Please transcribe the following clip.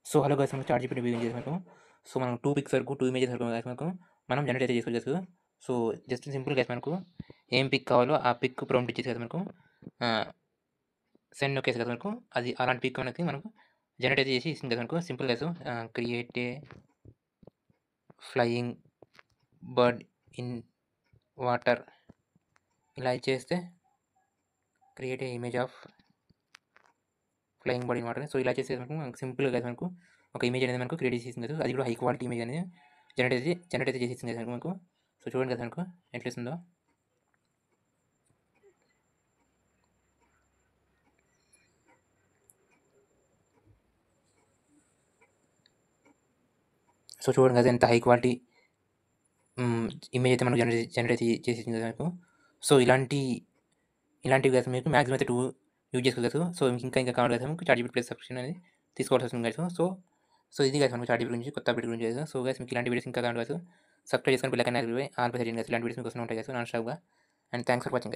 so hello guys మనం ChatGPT use చేసి మనకు సో మనం టూ పిక్స్ వరకు టూ ఇమేజెస్ వరకు guys మనకు మనం జనరేట్ అయితే చేసుకోవచ్చు సో జస్ట్ సింపుల్ గైస్ మనకు ఏం పిక్ కావాలో ఆ పిక్ ప్రాంప్ట్ ఇచ్చేసి కదా మనకు సెండ్ నొక్కేసి కదా మనకు అది అలాంటి పిక్ మనకి మనకు జనరేట్ అయితే చేసి ఇస్తుంది కదా మనకు simple guys create a flying bird in water ఇలా ఇచ్చేస్తే create a image of flying body water so ఇలా చేస్తే మనకు మనకు సింపుల్గా కదా మనకు ఒక ఇమేజ్ అనేది మనకు క్రియేట్ చేసి ఇస్తుంది కదా అది కూడా హై క్వాలిటీ ఇమేజ్ అనేది జనరేట్ అయితే జనరేట్ అయితే చేసి ఇస్తుంది కదా మనకు సో చూడండి కదా మనకు ఎట్లా ఇస్తుందో సో చూడండి కదా ఎంత హై క్వాలిటీ ఇమేజ్ అయితే మనకు జనరేట్ జనరేట్ చేసి ఇచ్చింది కదా మనకు సో ఇలాంటి ఇలాంటివి కదా మీకు మ్యాక్సిమం అయితే టూ యూజ్ చేసుకోవచ్చు సో మీకు ఇంకా ఇంకా కావాలి కదా మీకు చార్ట్ ప్లస్ సబ్స్క్రిప్షన్ అనేది తీసుకోవాల్సి వస్తుంది కదా సో సో ఇది కదా మనకు చార్ట్ గురించి కొత్త అప్డేట్ గురించి కదా సో గైస్ మీకు ఇలాంటి వీడియోస్ ఇంకా కావాలి కదా సబ్స్క్రైబ్ చేసుకొని పిల్లకన్నా ఆల్ పై ఇలాంటి వీడియోస్ మీకు వస్తూ ఉంటాయి కదా నాన్ స్టాప్గా అండ్ థ్యాంక్స్ ఫర్ వాచింగ్